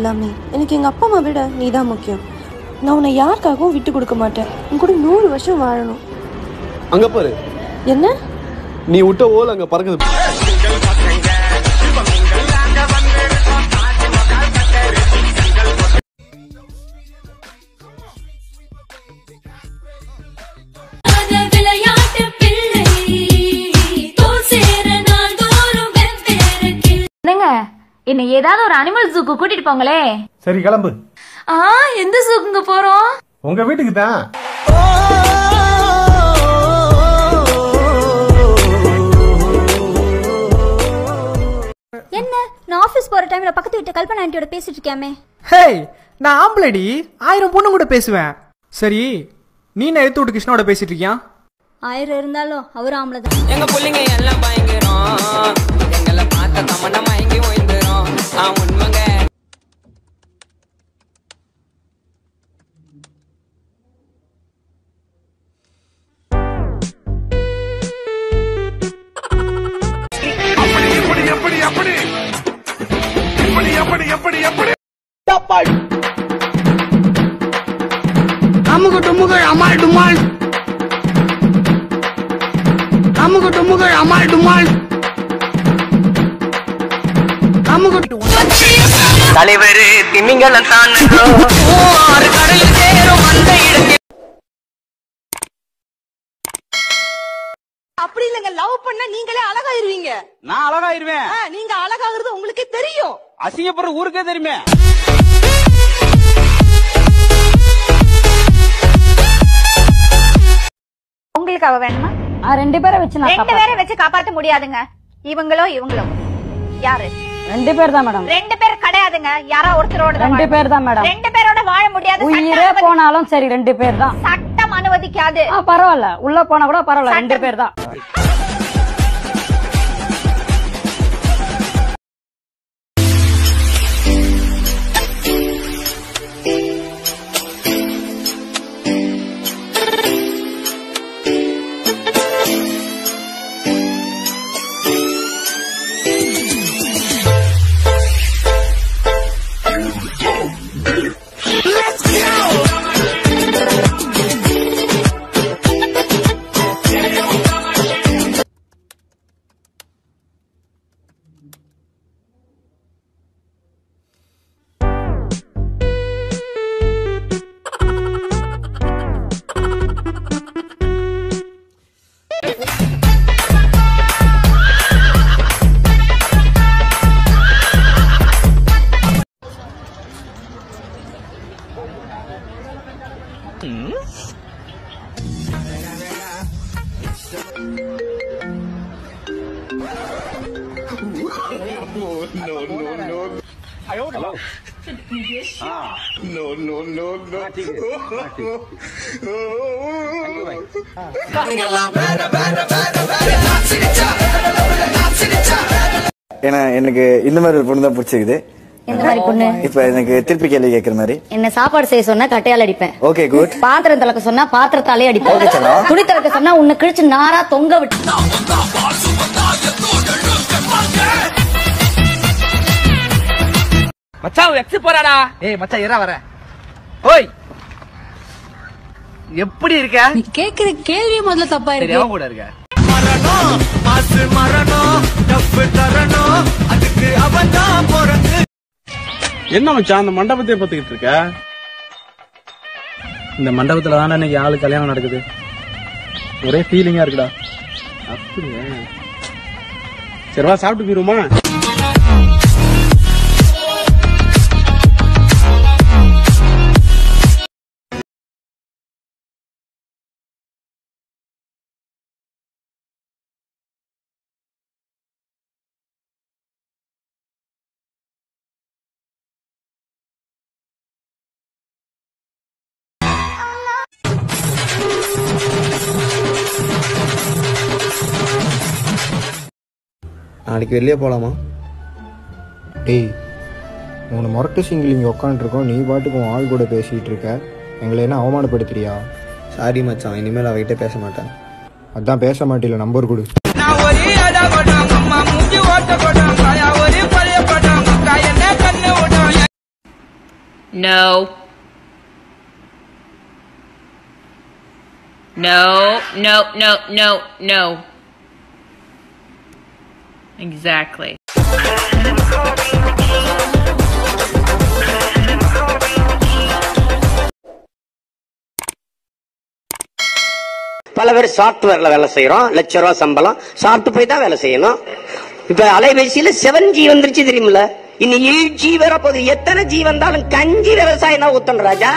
எல்லாமே எனக்கு எங்கள் அப்பா அம்மா விட நீ தான் முக்கியம் நான் உன்னை யாருக்காகவும் விட்டு கொடுக்க மாட்டேன் உன் கூட நூறு வருஷம் வாழணும் அங்க பாரு என்ன நீ விட்ட ஓல் அங்க பறக்குது விளையாட்டு பிள்ளை தோல் சேர நாள்தோறும் வெவ்வேறு கிளை என்னங்க என்ன ஏதாவது ஒரு அனிமல் ஜூக்கு கூட்டிட்டு போங்களே சரி கிளம்பு ஆ எந்த ஜூக்குங்க போறோம் உங்க வீட்டுக்கு தான் என்ன நான் ஆபீஸ் போற டைம்ல பக்கத்து வீட்டு கல்பனா ஆண்டியோட பேசிட்டு இருக்கியாமே ஹேய் நான் ஆம்பளடி ஆயிரம் பொண்ணு கூட பேசுவேன் சரி நீ நான் எடுத்து விட்டு கிருஷ்ணாவோட பேசிட்டு இருக்கியா ஆயிரம் இருந்தாலும் அவர் ஆம்பளை தான் எங்க புள்ளைங்க எல்லாம் பயங்கரம் எங்களை பார்த்த தமன்னா மயங்கி ஓய்ந்துரும் ஆ உண்மைங்க அமுகு டுமுகள் அமால் டுமால் அமுகு டுமுகள் அமால் டுமால் அமுகு தலைவர் திமிங்கலம் தான் ஆறு கடலில் சேரும் அந்த இடத்தில் அப்படி இல்லங்க லவ் பண்ணா நீங்களே அழகாயிருவீங்க நான் அழகாயிருவேன் ஆ, நீங்க அழகாகிறது உங்களுக்கே தெரியும் அசிங்கப்படுற ஊருக்கே தெரியுமே உங்களுக்கு அவ வேணுமா ரெண்டு பேரை வச்சு நான் ரெண்டு பேரை வச்சு காப்பாத்த முடியாதுங்க இவங்களோ இவங்களோ யாரு ரெண்டு பேர் தான் மேடம் ரெண்டு பேர் கிடையாதுங்க யாரோ ஒருத்தரோட தான் ரெண்டு வாழ- பேர் தான் மேடம் ரெண்டு பேரோட வாழ முடியாது உயிரே சட்டம் அனுமதி- போனாலும் சரி ரெண்டு பேர் தான் சட்டம் அனுமதிக்காது ஆ, பரவாயில்ல உள்ள போனா கூட பரவாயில்ல ரெண்டு பேர் தான் ஏன்னா எனக்கு இந்த மாதிரி ஒரு பொண்ணு தான் பிடிச்சிருக்குது எந்த மாதிரி பொண்ணு இப்ப எனக்கு திருப்பி கேள்வி கேட்கற மாதிரி என்ன சாப்பாடு செய்ய சொன்னா கட்டையால அடிப்பேன் ஓகே குட் பாத்திரம் திறக்க சொன்னா பாத்திரத்தாலே Okay, அடிப்பேன் செல்லம். துணி திறக்க சொன்னா உன்னை கிழிச்சு நாரா தொங்க விட்டு மச்சான் எக்ஸ் போறாடா ஏய் மச்சான் இரா வர ஓய் எப்படி இருக்க நீ கேக்குற கேள்வி முதல்ல தப்பா சரி இருக்கு அவன் கூட இருக்க என்ன மச்சான் அந்த மண்டபத்தை பத்துக்கிட்டு இருக்க இந்த மண்டபத்துல தானே இன்னைக்கு ஆளு கல்யாணம் நடக்குது ஒரே ஃபீலிங்கா இருக்குடா அப்படியா சரி வா சாப்பிட்டு போயிருமா நாளைக்கு வெளியே போலாமா டேய் உன்னை முரட்டு சிங்கிள் இங்கே உட்காந்துருக்கோம் நீ பாட்டுக்கு உன் ஆள் கூட பேசிகிட்டு இருக்க எங்களை என்ன அவமானப்படுத்துறியா சாரி மச்சான் இனிமேல் அவகிட்ட பேச மாட்டேன் அதான் பேச மாட்டேல நம்பர் கொடு நான் ஒரு அடா படம் அம்மா மூஞ்சி ஓட்ட படம் காயா ஒரு பழைய படம் அக்கா என்ன கண்ணு விடும் No. No, no, no, no, no. Exactly. பல பேர் சாஃப்ட்வேர்ல வேலை செய்யறோம் லட்ச ரூபா சம்பளம் சாப்பிட்டு போய் தான் வேலை செய்யணும் இப்ப அலைபேசியில செவன் ஜி வந்துருச்சு தெரியுமில்ல இனி எயிட் ஜி வர போகுது எத்தனை ஜி வந்தாலும் கஞ்சி விவசாயம் தான் ஊத்தணும் ராஜா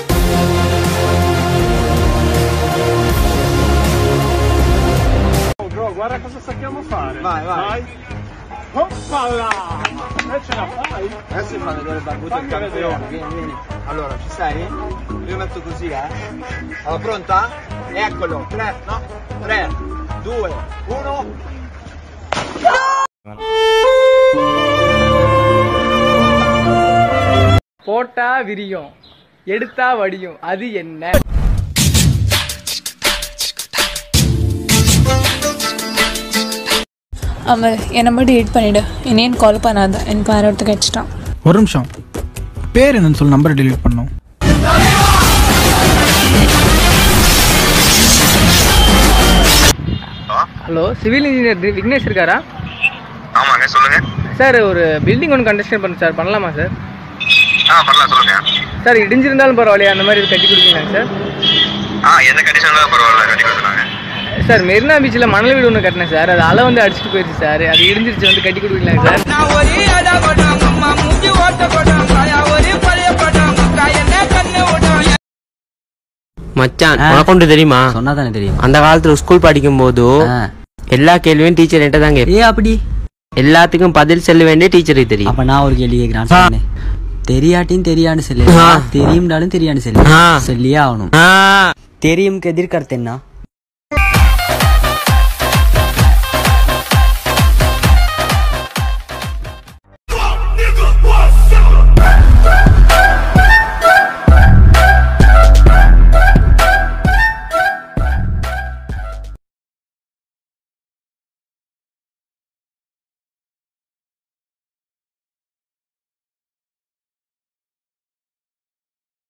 Bro, guarda cosa sappiamo fare. Vai, vai. Hoppala! E ce la fai? Adesso mi fanno delle battute il campione, vieni, vieni. Allora, ci sei? Io metto così, eh? Allora, pronta? Eccolo, 3, no? 3, 2, 1. போட்டா விரியும் எடுத்தா வடியும் அது என்ன அமல் என்னை மட்டும் edit பண்ணிவிடு என்னையும் கால் பண்ணாத எனக்கு வேற ஒருத்தர் கிடச்சிட்டான் ஒரு நிமிஷம் பேர் என்னன்னு சொல்லி நம்பர் டெலீட் பண்ணோம் ஹலோ சிவில் இன்ஜினியர் விக்னேஷ் இருக்காரா ஆமாங்க சொல்லுங்க சார் ஒரு பில்டிங் ஒன்று கன்ஸ்ட்ரக்ஷன் பண்ணு சார் பண்ணலாமா சார் ஆ பண்ணலாம் சொல்லுங்க சார் இடிஞ்சிருந்தாலும் பரவாயில்லையா அந்த மாதிரி கட்டி கொடுப்பீங்களா சார் ஆ எந்த கண்டிஷன் தான் பரவாயில்ல கட்டி கொடுத்துருவாங்க சார் மெரினா பீச்சில் மணல் வீடு ஒன்று கட்டினேன் சார் அது அலை வந்து அடிச்சுட்டு போயிடுச்சு சார் அது இடிஞ்சிருச்சு வந்து கட்டி கொடுப்பீங்களா சார் மச்சான் உனக்கு தெரியுமா சொன்னா தானே தெரியும் அந்த காலத்துல ஸ்கூல் படிக்கும் போது எல்லா கேள்வியும் டீச்சர் என்கிட்ட தான் கேட்பேன் அப்படி எல்லாத்துக்கும் பதில் சொல்ல வேண்டிய டீச்சருக்கு தெரியும் அப்ப நான் ஒரு கேள்வி கேட்கிறேன் சொன்னேன் தெரியாட்டியும் தெரியான்னு சொல்லு ஆ. தெரியும்னாலும் தெரியான்னு சொல்லு ஆ. சொல்லியே ஆகணும் தெரியும் எதிர்கருத்து என்ன